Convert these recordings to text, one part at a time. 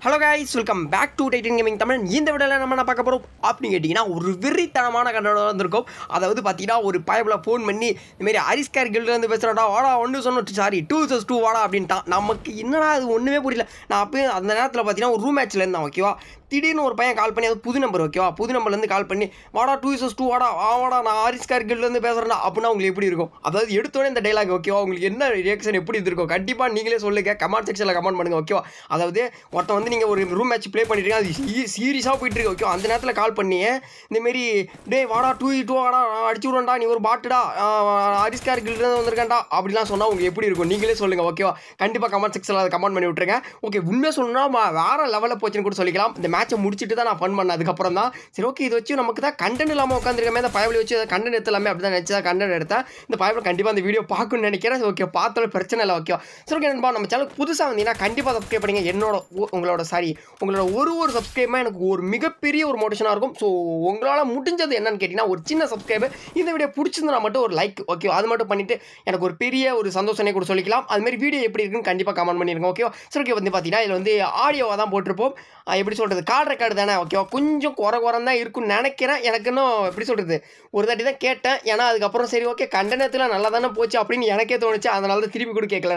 Hello guys welcome back to Titan gaming Tamil இந்த வீடியோவில் நம்ம என்ன பார்க்க போகிறோம் அப்படின்னு கேட்டிங்கன்னா ஒரு வெறித்தனமான கண்டோட வந்திருக்கோம் அதாவது பார்த்தீங்கன்னா ஒரு பயபில் ஃபோன் பண்ணி இந்தமாரி ஹரிஸ்கார் கில்லேருந்து பேசுகிறடா வாடா ஒன்று சொன்ன சாரி டூ சஸ் டூ வாடா அப்படின்ட்டான் நமக்கு என்னடா அது ஒன்றுமே புரியல நான் அப்போ அந்த நேரத்தில் பார்த்தீங்கன்னா ஒரு ரூம் மேட்ச்சில் இருந்தேன் ஓகேவா திடீர்னு ஒரு பையன் கால் பண்ணி அது புது நம்பர் ஓகேவா புது நம்பர்லேருந்து கால் பண்ணி வாடா டூ இசஸ் டூ வாடா ஆ வாடா நான் ஹரிஸ்கார் கில்லேருந்து பேசுகிறேன்னா அப்படின்னா உங்களுக்கு எப்படி இருக்கும் அதாவது எடுத்தோடனே இந்த டைலாக் ஓகேவா உங்களுக்கு என்ன ரியாக்ஷன் எப்படி இருந்திருக்கும் கண்டிப்பாக நீங்களே சொல்லுங்கள் கமெண்ட் செக்ஷனில் கமெண்ட் பண்ணுங்கள் ஓகேவா அதாவது ஒருத்தன் வந்து நீங்கள் ஒரு ரூம் மேட்ச் ப்ளே பண்ணிட்டு அது சீரியஸாக போயிட்டு இருக்கு ஓகே அந்த நேரத்தில் கால் பண்ணி இந்தமாரி டேய் வாடா டூ டூ வாடா நான் அடிச்சு விடுவேன்டா நீ ஒரு பாட்டுடா ஹரிஸ்கார் கில்லேருந்து வந்திருக்கேன்டா அப்படிலாம் சொன்னால் உங்களுக்கு எப்படி இருக்கும் நீங்களே சொல்லுங்கள் ஓகேவா கண்டிப்பாக கமெண்ட் செக்ஷனில் அதை கமெண்ட் பண்ணி விட்ருங்க ஓகே உண்மையாக சொல்லணும்னா வேறு லெவலில் போச்சுன்னு கூட சொல்லிக்கலாம் இந்த மேட்சை முடிச்சுட்டு தான் நான் ஃபன் பண்ணேன் அதுக்கப்புறம் தான் சரி ஓகே இது வச்சு நமக்கு தான் கண்டென்ட் இல்லாமல் உட்காந்துருக்கமே இந்த பயவில் வச்சு கண்டென்ட் எடுத்தலாமே அப்படி தான் நினச்சி தான் கண்டென்ட் எடுத்தேன் இந்த பயவில் கண்டிப்பாக இந்த வீடியோ பார்க்கணும்னு நினைக்கிறேன் ஓகே பார்த்தாலும் பிரச்சனை இல்லை ஓகே சரி ஓகே நண்பா நம்ம சேனல் புதுசாக வந்தீங்கன்னா கண்டிப்பாக சப்ஸ்கிரைப் பண்ணுங்க என்னோட உ- உங்களோட சாரி உங்களோட ஒரு ஒரு சப்ஸ்கிரைபாக எனக்கு ஒரு மிகப்பெரிய ஒரு மோட்டிவேஷனாக இருக்கும் ஸோ உங்களால் முடிஞ்சது என்னன்னு கேட்டிங்கன்னா ஒரு சின்ன சப்ஸ்கிரைபர் இந்த வீடியோ பிடிச்சிருந்தா மட்டும் ஒரு லைக் ஓகே அது மட்டும் பண்ணிட்டு எனக்கு ஒரு பெரிய ஒரு சந்தோஷமே கூட சொல்லிக்கலாம் அதுமாரி வீடியோ எப்படி இருக்குன்னு கண்டிப்பாக கமெண்ட் பண்ணிருங்க ஓகே சரி ஓகே வந்து பார்த்தீங்கன்னா இதில் வந்து ஆடியோவாக தான் போட்டிருப்போம் அஹ் எப்படி சொல்கிறது கால் ரெக்கார்டு தானே ஓகேவா கொஞ்சம் குறை குறம் தான் இருக்கும்னு நினைக்கிறேன் எனக்கு இன்னும் எப்படி சொல்கிறது ஒரு தாட்டி தான் கேட்டேன் ஏன்னா அதுக்கப்புறம் சரி ஓகே கண்டனத்தில் நல்லா தானே போச்சு அப்படின்னு எனக்கே தோணுச்சு அதனால தான் திருப்பி கூட கேட்கல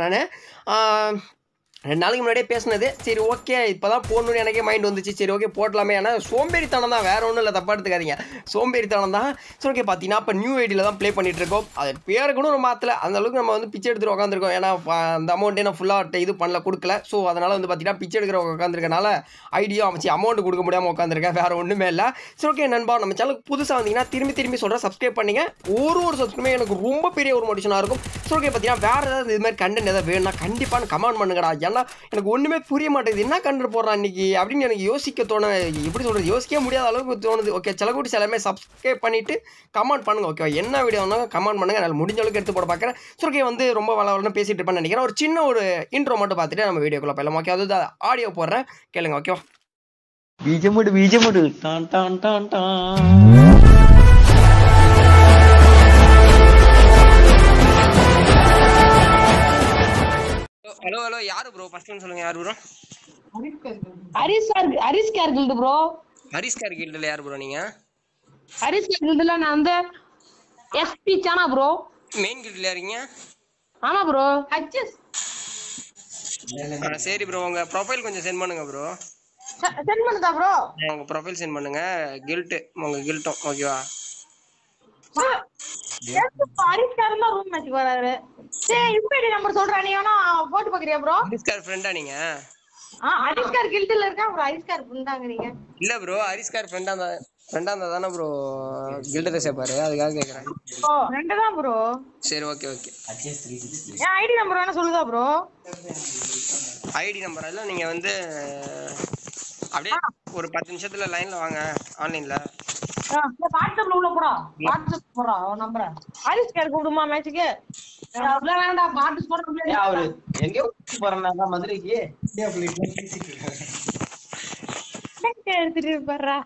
நான் ரெண்டு நாளைக்கு முன்னாடியே பேசினது சரி ஓகே இப்போ தான் போடணும்னு எனக்கே மைண்ட் வந்துச்சு சரி ஓகே போடலாமே ஏன்னா சோம்பேறித்தனம் தான் வேறு ஒன்றும் இல்லை தப்பாக எடுத்துக்காதீங்க சோம்பேறித்தனம் தான் சரி ஓகே பார்த்தீங்கன்னா இப்போ நியூ ஐடியில் தான் ப்ளே பண்ணிட்டு இருக்கோம் அது பேரை கூட ஒரு மாற்றல அந்த அளவுக்கு நம்ம வந்து பிச்சை எடுத்துட்டு உட்காந்துருக்கோம் ஏன்னா ப- அந்த அமௌண்ட்டே நான் ஃபுல்லாக இது பண்ணல கொடுக்கல ஸோ அதனால் வந்து பார்த்தீங்கன்னா பிச்சை எடுக்கிற உட்காந்துருக்கனால ஐடியா அமைச்சு அமௌண்ட் கொடுக்க முடியாமல் உட்காந்துருக்கேன் வேறு ஒன்றுமே இல்லை சரி ஓகே நண்பா நம்ம சேனலுக்கு புதுசாக வந்தீங்கன்னா திரும்பி திரும்பி சொல்கிறேன் சப்ஸ்கிரைப் பண்ணிங்க ஒரு ஒரு சப்ஸ்கிரைபே எனக்கு ரொம்ப பெரிய ஒரு மோட்டிவேஷனாக இருக்கும் ஸோ ஓகே பார்த்தீங்கன்னா வேறு ஏதாவது இது மாதிரி கண்டென்ட் ஏதாவது வேணும்னா கண்டிப்பாக கமெண்ட் பண்ணுங்கடா ஏன்னா எனக்கு ஒன்றுமே புரிய மாட்டேங்குது என்ன கண்டு போடுறான் இன்னைக்கு அப்படின்னு எனக்கு யோசிக்க தோண எப்படி சொல்கிறது யோசிக்க முடியாத அளவுக்கு தோணுது ஓகே சில கூட்டி எல்லாமே சப்ஸ்கிரைப் பண்ணிவிட்டு கமெண்ட் பண்ணுங்க ஓகே என்ன வீடியோ வேணாலும் கமெண்ட் பண்ணுங்க நான் முடிஞ்ச அளவுக்கு எடுத்து போட பார்க்குறேன் ஸோ ஓகே வந்து ரொம்ப வளவலன்னு பேசிட்டு இருப்பேன்னு நினைக்கிறேன் ஒரு சின்ன ஒரு இன்ட்ரோ மட்டும் பார்த்துட்டு நம்ம வீடியோக்குள்ள போயிடலாம் ஓகே அது ஆடியோ போடுறேன் கேளுங்க ஓகேவா ബീജമുട് ബീജമുട് ടാൻ ടാൻ ടാൻ ടാൻ ஹலோ ஹலோ யாரு ப்ரோ ஃபர்ஸ்ட் சொல்லுங்க யார் bro Haris sir Haris care guild bro Haris car கில்டில் யார் ப்ரோ நீங்கள் ஹரிஸ் கேர் கில்டுல நான் வந்து எஸ்பி சானா ப்ரோ மெயின் கில்டில் இருக்கீங்க ஆமா ப்ரோ ஹச்எஸ் ஆ, சரி ப்ரோ உங்கள் ப்ரொஃபைல் கொஞ்சம் சென்ட் பண்ணுங்க ப்ரோ சென்ட் பண்ணுதா ப்ரோ உங்க ப்ரொஃபைல் சென்ட் பண்ணுங்க கில்ட்டு உங்க கில்ட்டும் ஓகேவா ஹரிஸ் கேர் தான் ரூம் மேட்ச் வராரு சரி யூபிஐடி நம்பர் சொல்றேன் நீ வேணா போட்டு பாக்குறியா ப்ரோ ஹரிஸ்கார் ஃப்ரெண்டா நீங்க ஆ ஹரிஸ் கேர் கில்டுல இருக்கா ப்ரோ ஹரிஸ் கேர் புண்டாங்க நீங்க இல்ல ப்ரோ ஹரிஸ்கார் ஃப்ரெண்டா இருந்தா ஃப்ரெண்டா இருந்தா தானே ப்ரோ கில்டு சேர்ப்பாரு அதுக்காக கேக்குறேன் ஓ ரெண்டு தான் ப்ரோ சரி ஓகே ஓகே என் ஐடி நம்பர் வேணா சொல்லுதா ப்ரோ ஐடி நம்பர் எல்லாம் நீங்க வந்து அப்படியே ஒரு பத்து நிமிஷத்துல லைன்ல வாங்க ஆன்லைன்ல வாட்ஸ்அப்ல உள்ள போடா வாட்ஸ்அப் போடா அவன் நம்பர் ஹரிஸ் கேர் கூப்பிடுமா மேட்ச்சுக்கு அப்படிலாம் வேண்டாம் பாட்டு போட முடியாது അവര് എങ്കയോ പറഞ്ഞ മധുരയ്ക്ക് எடுத்துட்டு போடுறா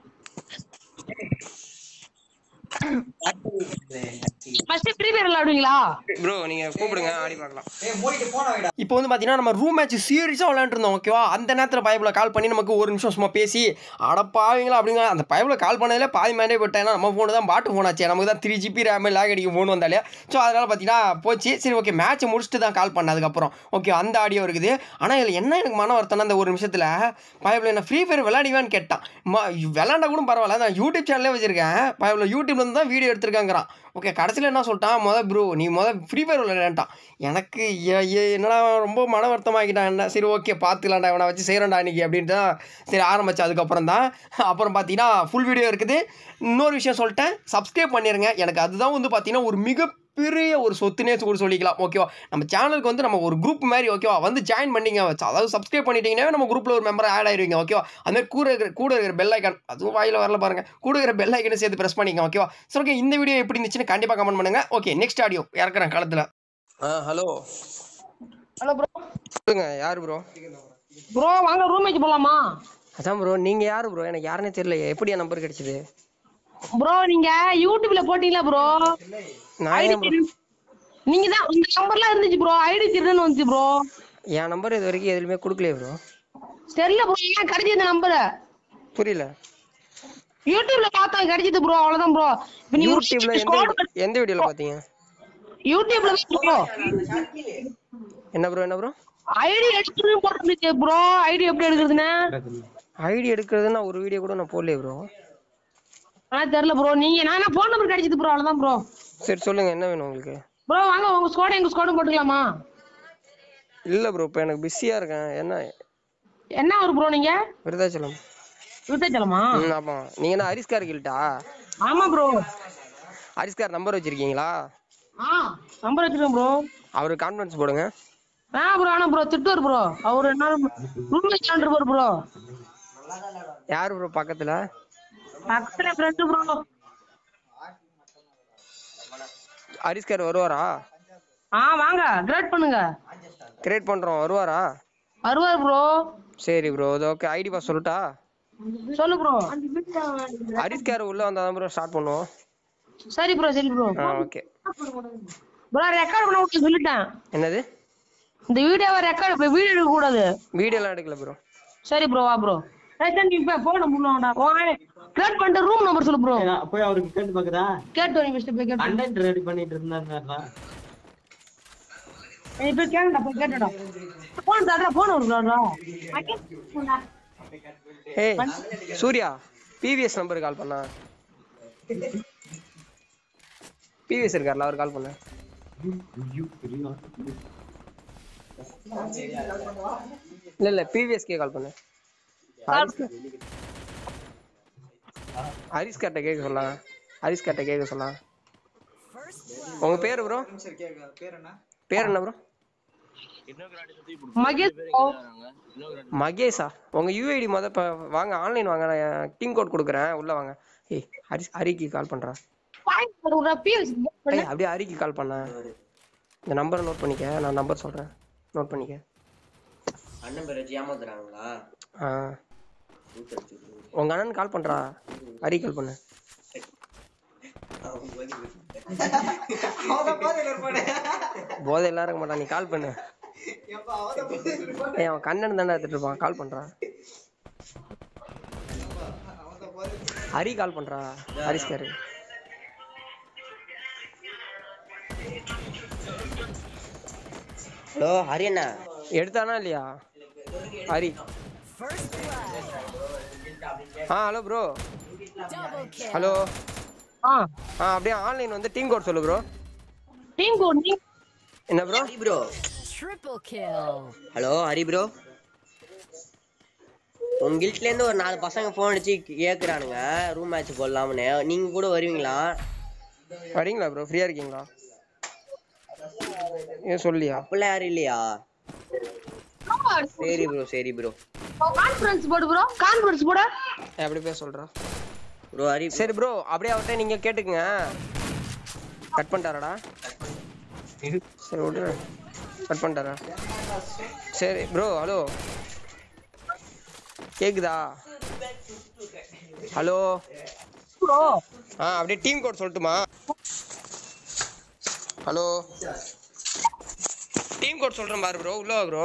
ஃபர்ஸ்ட் ஃப்ரீ ஃபயர் விளையாடுவீங்களா ப்ரோ நீங்க கூப்பிடுங்க ஆடி பார்க்கலாம் இப்போ வந்து பார்த்தீங்கன்னா நம்ம ரூம் மேட்ச் சீரியஸாக விளையாண்டுருந்தோம் ஓகேவா அந்த நேரத்தில் பயபில் கால் பண்ணி நமக்கு ஒரு நிமிஷம் சும்மா பேசி அடப்பாவீங்களா அப்படிங்க அந்த பயபில் கால் பண்ணதில் பாதி மேண்டே போட்டேன் ஏன்னா நம்ம ஃபோனு தான் பாட்டு ஃபோன் ஆச்சு நமக்கு தான் த்ரீ ஜிபி ரேம் லேக் அடிக்க ஃபோன் வந்தாலே ஸோ அதனால் பார்த்தீங்கன்னா போச்சு சரி ஓகே மேட்ச் முடிச்சுட்டு தான் கால் பண்ணேன் அதுக்கப்புறம் ஓகே அந்த ஆடியோ இருக்குது ஆனால் இதில் என்ன எனக்கு மன வருத்தம்னா அந்த ஒரு நிமிஷத்தில் பயபில் என்ன ஃப்ரீ ஃபயர் விளையாடுவேன்னு கேட்டான் ம விளையாண்டா கூட பரவாயில்ல நான் யூடியூப் சேனலே வச்சிருக்கேன் பயபில் யூடியூப்ல இருந்து தான் வீடியோ எடுத்திருக்காங்கிறான் ஓகே கடைசியில் என்ன சொல்லிட்டான் மொதல் ப்ரோ நீ மொதல் ஃப்ரீ ஃபயர் விளையாண்டான் எனக்கு ஏ- ஏ- என்னடா ரொம்ப மன வருத்தமாக்கிட்டான் என்ன சரி ஓகே பார்த்துக்கலாம்டா இவனை வச்சு செய்கிறேன்டா இன்னைக்கு அப்படின்ட்டு தான் சரி ஆரம்பிச்சு அதுக்கப்புறம் தான் அப்புறம் பார்த்தீங்கன்னா ஃபுல் வீடியோ இருக்குது இன்னொரு விஷயம் சொல்லிட்டேன் சப்ஸ்கிரைப் பண்ணிடுங்க எனக்கு அதுதான் வந்து பார்த்தீங்கன்னா ஒரு மிகப்பெரிய ஒரு சொத்துனே கூட சொல்லிக்கலாம் ஓகேவா நம்ம சேனலுக்கு வந்து நம்ம ஒரு குரூப் மாதிரி ஓகேவா வந்து ஜாயின் பண்ணிங்க அதாவது சப்ஸ்கிரைப் பண்ணிட்டீங்கன்னா நம்ம குரூப்பில் ஒரு மெம்பர் ஆட் ஆயிருவீங்க ஓகேவா அது மாதிரி கூட இருக்கிற கூட இருக்கிற பெல் ஐக்கான் அதுவும் வாயில் வரல பாருங்க கூட இருக்கிற பெல் ஐக்கனை சேர்த்து ப்ரெஸ் பண்ணிங்க ஓகேவா சரி ஓகே இந்த வீடியோ எப்படி இருந்துச்சுன்னு கண்டிப்பாக கமெண்ட் பண்ணுங்க ஓகே நெக்ஸ்ட் ஆடியோ இறக்குறேன் காலத்தில் ஆ ஹலோ ஹலோ ப்ரோ சொல்லுங்க யார் ப்ரோ ப்ரோ வாங்க ரூம் மேட்ச் போலாமா அதான் ப்ரோ நீங்கள் யார் ப்ரோ எனக்கு யாருன்னே தெரியல எப்படி என் நம்பர் கிடைச்சது ப்ரோ நீங்க யூடியூப்ல போட்டீங்களா ப்ரோ நான் ஐடி ஏன் bro- நீங்க தான் உங்க நம்பர்லாம் இருந்துச்சு ப்ரோ ஐடி திருடுன்னு வந்துச்சு ப்ரோ என் நம்பர் இது வரைக்கும் எதுலையுமே கொடுக்கலையே ப்ரோ தெரியல ப்ரோ ஏன் கிடைச்சது இந்த நம்பர் புரியல யூடியூப்ல பார்த்தா கிடைச்சது ப்ரோ அவ்வளவுதான் ப்ரோ இப்ப நீ யூடியூப்ல எந்த video- எந்த வீடியோல பாத்தீங்க யூடியூப்ல ப்ரோ என்ன ப்ரோ என்ன ப்ரோ ஐடி எடுக்கிறது போட்டுருந்துச்சு ப்ரோ ஐடி எப்படி எடுக்கிறதுன்னு ஐடி எடுக்கிறதுன்னா ஒரு வீடியோ கூட நான் போடலையே ப்ரோ ஆனா தெரியல ப்ரோ நீங்க நான் போன் நம்பர் கிடைச்சது ப்ரோ அவ்வளவுதான் ப்ரோ சரி சொல்லுங்க என்ன வேணும் உங்களுக்கு ப்ரோ வாங்க உங்க ஸ்குவாட் எங்க ஸ்குவாடும் போட்டுக்கலாமா இல்ல ப்ரோ இப்போ எனக்கு பிஸியா இருக்கேன் என்ன என்ன ஒரு ப்ரோ நீங்க விருதாச்சலம் விருத்தாச்சலமா ம் ஆமா நீங்க என்ன ஹரிஸ்கார் கில்ட்டா ஆமா ப்ரோ ஹரிஸ்கார் நம்பர் வச்சிருக்கீங்களா ஆ நம்பர் வச்சிருக்கேன் ப்ரோ அவரு கான்ஃபரன்ஸ் போடுங்க ஆ ப்ரோ ஆனா ப்ரோ திட்டுவார் ப்ரோ அவர் என்ன ரூம் வச்சு ப்ரோ ப்ரோ யார் ப்ரோ பக்கத்துல பக்கத்துல ஃப்ரெண்டு ப்ரோ ஹரிஸ்கார் வருவாரா ஆ வாங்க கிரேட் பண்ணுங்க கிரியேட் பண்றோம் வருவாரா வருவார் ப்ரோ சரி ப்ரோ அது ஓகே ஐடி பாஸ் சொல்லட்டா சொல்லு ப்ரோ ஹரிஸ்கார் உள்ள வந்தா தான் ப்ரோ ஸ்டார்ட் பண்ணுவோம் சரி ப்ரோ சரி ப்ரோ ஆ ஓகே ப்ரோ ரெக்கார்ட் பண்ண விட்டு சொல்லிட்டேன் என்னது இந்த வீடியோவை ரெக்கார்ட் இப்ப வீடியோ எடுக்க கூடாது வீடியோலாம் எடுக்கல ப்ரோ சரி ப்ரோ வா ப்ரோ நீ இப்ப போன முன்னாடா கிரியேட் பண்ணிட்டு ரூம் நம்பர் சொல்லு ப்ரோ நான் போய் அவருக்கு கேட்டு பாக்குதா கேட்டு நீ ஃபர்ஸ்ட் போய் கேட்டு கண்டென்ட் ரெடி பண்ணிட்டு இருந்தாருன்னா நீ போய் கேளுடா போய் கேட்டுடா போன் தரடா போன் வருடா ஏய் சூர்யா பிவிஎஸ் நம்பருக்கு கால் பண்ணா பிவிஎஸ் இருக்கார்ல அவர் கால் பண்ண இல்ல இல்ல பிவிஎஸ்கே கால் பண்ணு ஹரிஸ் கார்ட்ட கேட்க சொல்லலாம் ஹரிஸ் கார்ட்ட கேட்க சொல்லலாம் உங்க பேரு ப்ரோ பேர் என்ன ப்ரோ மகேஷ் bro. மகேஷா உங்க யூஐடி முத இப்ப வாங்க ஆன்லைன் வாங்க நான் டீம் கோட் கொடுக்குறேன் உள்ள வாங்க ஏய் ஹரிஸ் ஹரிக்கு கால் பண்றேன் பாயிண்ட் போடுறா பிஎஸ் ஏய் அப்படியே ஹரிக்கு கால் பண்ணேன் இந்த நம்பரை நோட் பண்ணிக்க நான் நம்பர் சொல்றேன் நோட் பண்ணிக்க அண்ணன் பேர் வச்சு ஏமாத்துறாங்களா ஆ உங்க அண்ணன் கால் பண்றா ஹரி கால் பண்ணு போதை எல்லாம் இருக்க மாட்டான் நீ கால் பண்ணு ஏய் அவன் கண்ணன் தானே எடுத்துட்டு இருப்பான் கால் பண்றா ஹரி கால் பண்றா ஹரிஸ்காரு ஹலோ ஹரி அண்ணா எடுத்தானா இல்லையா ஹரி ஆ ஹலோ ப்ரோ ஹலோ ஆ ஆ அப்படியே ஆன்லைன் வந்து டீம் கோட் சொல்லு ப்ரோ டீம் கோட் நீ என்ன bro Hari bro Triple kill. Hello Hari bro உங்க கில்ட்ல இருந்து ஒரு நாலு பசங்க ஃபோன் அடிச்சு கேக்குறானுங்க ரூம் மேட்ச் போடலாம்னு நீங்க கூட வருவீங்களா வரீங்களா ப்ரோ ஃப்ரீயா இருக்கீங்களா ஏன் சொல்லியா அப்பெல்லாம் யாரும் இல்லையா சரி ப்ரோ சரி ப்ரோ கான்ஃபரன்ஸ் போடு ப்ரோ கான்ஃபரன்ஸ் போட ஏய், அப்படி பேர் சொல்றா ப்ரோ ஹரி சரி ப்ரோ அப்படியே அவர்கிட்ட நீங்க கேட்டுக்குங்க கட் பண்ணிட்டாராடா சரி விடு கட் பண்ணிட்டாரா சரி ப்ரோ ஹலோ கேக்குதா ஹலோ ப்ரோ ஆ அப்படியே டீம் கோட் சொல்லட்டுமா ஹலோ டீம் கோட் சொல்றேன் பாரு ப்ரோ உள்ள வா ப்ரோ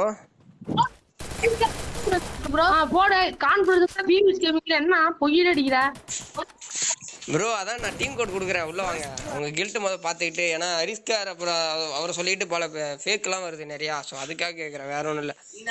ப்ரோ போடு கான்ஃபரன்ஸ் பிஎஸ் கேமிங்ல என்ன பொய்யில அடிக்கிற ப்ரோ அதான் நான் டீம் கோட் கொடுக்குறேன் உள்ள வாங்க உங்க கில்ட் முத பார்த்துக்கிட்டு ஏன்னா ரிஸ்கார் அப்புறம் அவ- அவரை சொல்லிட்டு பல ஃபேக்லாம் வருது நிறையா ஸோ அதுக்காக கேட்குறேன் வேற ஒன்றும் இல்லை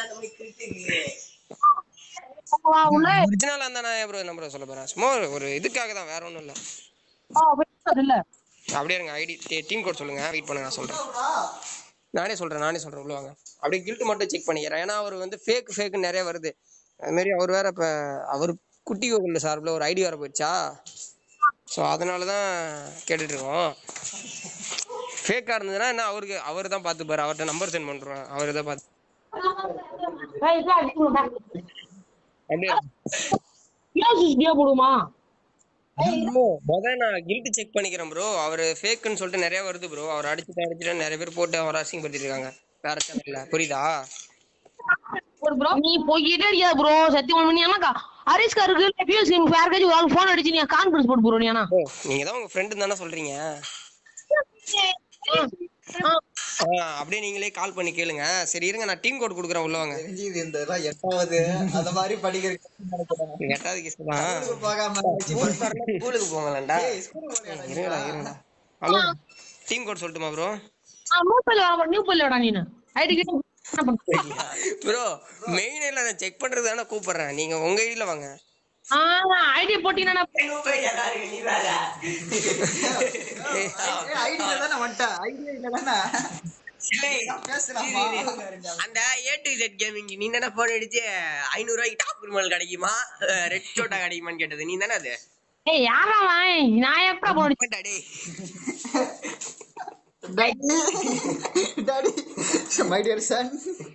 வா, உள்ள ஒரிஜினலாக இருந்தா நான் ப்ரோ என்ன ப்ரோ சொல்ல போகிறேன் சும்மா ஒரு- ஒரு இதுக்காக தான் வேற ஒன்றும் இல்லை ஆ, போய் இல்ல அப்படியே இருங்க ஐடி டீம் கோட் சொல்லுங்க வெயிட் பண்ணுங்க நான் சொல்கிறேன் நானே சொல்கிறேன் நானே சொல்கிறேன் உள்ள வாங்க அப்படியே கில்ட் மட்டும் செக் பண்ணிக்கிறேன் ஏன்னா அவர் வந்து ஃபேக் ஃபேக் நிறைய வருது அது மாதிரி அவர் வேற இப்போ அவர் குட்டி கோகுல் சார்பில் ஒரு ஐடி வர போயிடுச்சா ஸோ அதனால தான் கேட்டுட்டு இருக்கோம் ஃபேக்காக இருந்ததுன்னா என்ன அவருக்கு அவர் தான் பார்த்துப்பாரு அவர்கிட்ட நம்பர் சென்ட் பண்ணுறோம் அவர் தான் பார்த்து ஏய், இல்ல, அடிக்கணும்டா. அப்படியே பிஎஸ் டே போடுமா ப்ரோ முதல்ல நான் கில்ட் செக் பண்ணிக்கிறேன் ப்ரோ அவர் ஃபேக்குன்னு சொல்லிட்டு நிறைய வருது ப்ரோ அவர் அடிச்சுட்டு அடிச்சுட்டு நிறைய பேர் போட்டு அவர் அசிங்கப்படுத்திட்டு இருக்காங்க வேற சேனல்ல புரியுதா ஒரு ப்ரோ நீ போய்கிட்டே இருக்கியா ப்ரோ சத்தியம் பண்ணி என்னக்கா ஹரிஸ்கா இருக்கு பிஎஸ் கேமிங் யாருக்காச்சும் ஒரு ஆள் ஃபோன் அடிச்சு நீ கான்ஃபரன்ஸ் போட்டு ப்ரோ நீ ஆனா ப்ரோ நீங்க தான் உங்க ஃப்ரெண்டு தானே சொல்றீங்க ஆ, அப்படியே நீங்களே கால் பண்ணி கேளுங்க சரி இருங்க நான் டீம் கோட் கொடுக்குறேன் உள்ள வாங்க தெரிஞ்சுது இந்த இதெல்லாம் எட்டாவது அந்த மாதிரி படிக்கிறதுக்கு நினைக்கிறேன் எட்டாவது கேஸ் தான் ஸ்கூலுக்கு போகாம வச்சு ஸ்கூல் திறந்தா ஸ்கூலுக்கு போங்களேன்டா ஏய், ஸ்கூலுக்கு போறியாடா நீ? இருங்கடா இருங்கடா ஹலோ டீம் கோட் சொல்லட்டுமா ப்ரோ ஆ, நியூ பல்லு வாங்க நியூ பல்லு நீனு ஐடி கிட்ட என்ன பண்ற? ப்ரோ மெயின் ஐடியில் நான் செக் பண்ணுறது தானே கூப்பிடுறேன் நீங்கள் உங்கள் ஐடியில் வாங்க ஆ ஐடி போட்டீங்கன்னா ஏய், ID ல தானே வந்துட்ட. ID ல தானே. பேசலாமா? அந்த ஏ டு இசட் கேமிங் நீ தானே போன் அடிச்சு ஐநூறு ரூபாய்க்கு டாப் குருமல் கிடைக்குமா ரெட் சோட்டா கிடைக்குமான்னு கேட்டது நீ தானே அது ஏய் யாரா வாய் நான் எப்படா போனேன் ஆமாண்டா டேய். Daddy. Daddy. My dear son.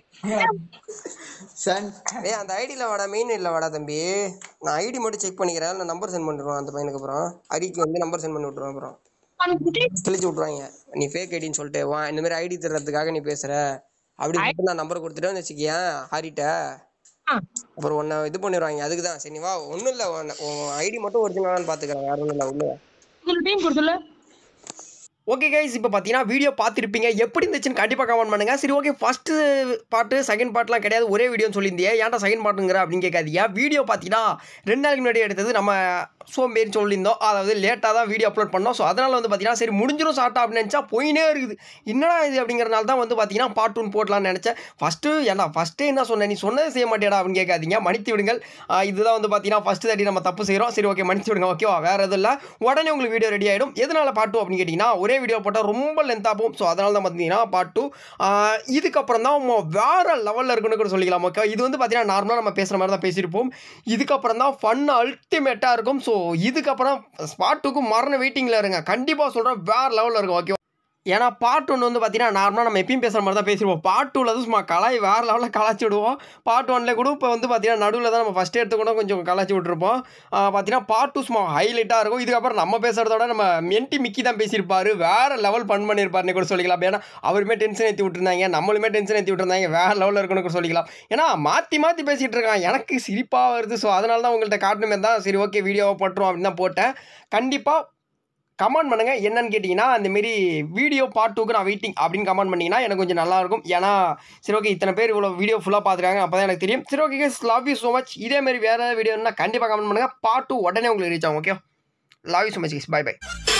Son. ஏய் அந்த ஐடியில் வாடா மெயின் ஐடியில் வாடா தம்பி நான் ஐடி மட்டும் செக் பண்ணிக்கிறேன் நான் நம்பர் சென்ட் பண்ணிடுவேன் அந்த பையனுக்கு அப்புறம் ஹரிக்கு வந்து நம்பர் சென்ட் பண்ணி விட்ருவேன் அப்புறம் கிழிச்சு விட்ருவாங்க நீ ஃபேக் ஐடின்னு சொல்லிட்டு வா இந்த மாதிரி ஐடி தர்றதுக்காக நீ பேசுற அப்படி சொல்லிட்டு நான் நம்பர் கொடுத்துட்டேன்னு வச்சுக்கியேன் ஹரிட்ட அப்புறம் உன்னை இது பண்ணிடுவாங்க அதுக்கு தான் சரி நீ வா ஒன்றும் இல்லை உன் ஐடி மட்டும் ஒரிஜினலான்னு பார்த்துக்கிறேன் வேற ஒன்றும் இல்லை உள்ள வா. சொல்லு டீம் கொடு சொல்லு ஓகே கைஸ் இப்போ பார்த்தீங்கன்னா வீடியோ பார்த்துருப்பீங்க எப்படி இருந்துச்சுன்னு கண்டிப்பாக கமெண்ட் பண்ணுங்க சரி ஓகே ஃபஸ்ட்டு பாட்டு செகண்ட் பார்ட்லாம் கிடையாது ஒரே வீடியோன்னு சொல்லியிருந்தியே ஏன்டா செகண்ட் பாட்டுங்கிற அப்படின்னு கேட்காதீங்க வீடியோ பார்த்தீங்கன்னா ரெண்டு நாளைக்கு முன்னாடி எடுத்தது நம்ம சோம்பேறி சொல்லியிருந்தோம் அதாவது லேட்டாக தான் வீடியோ அப்லோட் பண்ணோம் ஸோ அதனால் வந்து பார்த்தீங்கன்னா சரி முடிஞ்சிடும் ஷார்ட்டாக அப்படின்னு நினச்சா போயினே இருக்குது என்னடா இது அப்படிங்கிறனால தான் வந்து பார்த்தீங்கன்னா பார்ட் ஒன் போடலாம்னு நினச்சேன் ஃபஸ்ட்டு ஏன்டா ஃபஸ்ட்டே என்ன சொன்னேன் நீ சொன்னது செய்ய மாட்டேடா அப்படின்னு கேட்காதீங்க மன்னித்து விடுங்கள் ஆஹ் இதுதான் வந்து பார்த்தீங்கன்னா ஃபஸ்ட்டு தட்டி நம்ம தப்பு செய்கிறோம் சரி ஓகே மன்னிச்சு விடுங்க ஓகேவா வேறு எதுவும் இல்லை உடனே உங்களுக்கு வீடியோ ரெடி ஆகிடும் எதனால் பார்ட் டூ அப்படின்னு கேட்டிங்கன்னா ஒரே வீடியோ போட்டால் ரொம்ப லென்த்தாக போகும் ஸோ அதனால தான் பார்த்தீங்கன்னா பார்ட் டூ இதுக்கப்புறம் தான் மொ- வேற லெவலில் இருக்குன்னு கூட சொல்லிக்கலாம் ஓகே இது வந்து பார்த்தீங்கன்னா நார்மலாக நம்ம பேசுகிற மாதிரி தான் பேசியிருப்போம் இதுக்கப்புறம் தான் ஃபன் அல்டிமேட்டாக இருக்கும் ஸோ இதுக்கப்புறம் ஸ்பாட் டூக்கு மரண வெயிட்டிங்கில் இருங்க கண்டிப்பாக சொல்கிறேன் வேறு லெவலில் இருக்கும் ஓகே ஏன்னா பார்ட் ஒன்று வந்து பார்த்தீங்கன்னா நார்மலாக நம்ம எப்பயும் பேசுகிற மாதிரி தான் பேசிடுவோம் பார்ட் டூவில் வந்து சும்மா கலாய் வேறு லெவலில் கலாச்சி விடுவோம் பார்ட் ஒன்ல கூட இப்போ வந்து பார்த்தீங்கன்னா நடுவில் தான் நம்ம ஃபஸ்ட் எடுத்து கூட கொஞ்சம் கலாச்சி விட்டுருப்போம் ஆஹ் பார்த்தீங்கன்னா பார்ட் டூ சும்மா ஹைலைட்டாக இருக்கும் இதுக்கப்புறம் நம்ம பேசுகிறதோட நம்ம மென்டி மிக்கி தான் பேசியிருப்பாரு வேறு லெவல் பண் பண்ணியிருப்பாருன்னு கூட சொல்லிக்கலாம் ஏன்னா அவருமே டென்ஷன் ஏற்றி விட்டுருந்தாங்க நம்மளுமே டென்ஷன் ஏற்றி விட்டுருந்தாங்க வேறு லெவலில் இருக்குன்னு கூட சொல்லிக்கலாம் ஏன்னா மாற்றி மாற்றி பேசிகிட்டு இருக்கான் எனக்கு சிரிப்பாக வருது ஸோ அதனால தான் உங்கள்கிட்ட காட்டணுமே தான் சரி ஓகே வீடியோவை போட்டுரும் அப்படின்னு தான் போட்டேன் கண்டிப்பாக கமெண்ட் பண்ணுங்க என்னன்னு கேட்டிங்கன்னா அந்த மாரி வீடியோ பார்ட் டூக்கு நான் வெயிட்டிங் அப்படின்னு கமெண்ட் பண்ணிங்கன்னா எனக்கு கொஞ்சம் நல்லா இருக்கும் ஏன்னா சரி ஓகே இத்தனை பேர் இவ்வளோ வீடியோ ஃபுல்லாக பார்த்துருக்காங்க அப்போ தான் எனக்கு தெரியும் சரி okay love you so much இதே மாதிரி வேறு வீடியோன்னா கண்டிப்பாக கமெண்ட் பண்ணுங்கள் பார்ட் டூ உடனே உங்களுக்கு ரீச் ஆகும் okay love you so much bye by